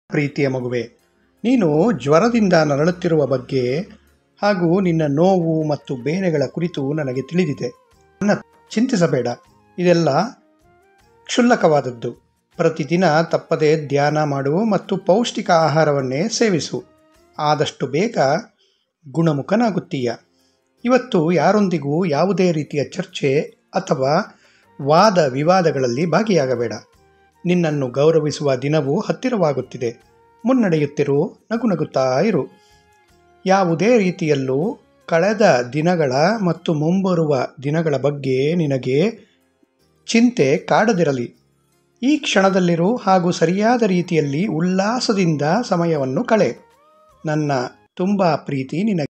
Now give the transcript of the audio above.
ಪ್ರೀತಿಯ ಮಗುವೆ ನೀನು ಜ್ವರದಿಂದ ನರಳುತ್ತಿರುವ ಬಗ್ಗೆ ಹಾಗೂ ನಿನ್ನ ನೋವು ಮತ್ತು ಬೇನೆಗಳ ಕುರಿತು ನನಗೆ ತಿಳಿದಿದೆ ನನ್ನ ಚಿಂತಿಸಬೇಡ ಇದೆಲ್ಲ ಕ್ಷುಲ್ಲಕವಾದದ್ದು ಪ್ರತಿದಿನ ತಪ್ಪದೆ ಧ್ಯಾನ ಮಾಡು ಮತ್ತು ಪೌಷ್ಟಿಕ ಆಹಾರವನ್ನೇ ಸೇವಿಸು ಆದಷ್ಟು ಬೇಗ ಗುಣಮುಖನಾಗುತ್ತೀಯ ಇವತ್ತು ಯಾರೊಂದಿಗೂ ಯಾವುದೇ ರೀತಿಯ ಚರ್ಚೆ ಅಥವಾ ವಾದ ವಿವಾದಗಳಲ್ಲಿ ಭಾಗಿಯಾಗಬೇಡ ನಿನ್ನನ್ನು ಗೌರವಿಸುವ ದಿನವು ಹತ್ತಿರವಾಗುತ್ತಿದೆ ಮುನ್ನಡೆಯುತ್ತಿರು ನಗು ನಗುತ್ತಾ ಇರು ಯಾವುದೇ ರೀತಿಯಲ್ಲೂ ಕಳೆದ ದಿನಗಳ ಮತ್ತು ಮುಂಬರುವ ದಿನಗಳ ಬಗ್ಗೆ ನಿನಗೆ ಚಿಂತೆ ಕಾಡದಿರಲಿ ಈ ಕ್ಷಣದಲ್ಲಿರು ಹಾಗೂ ಸರಿಯಾದ ರೀತಿಯಲ್ಲಿ ಉಲ್ಲಾಸದಿಂದ ಸಮಯವನ್ನು ಕಳೆ ನನ್ನ ತುಂಬ ಪ್ರೀತಿ ನಿನಗೆ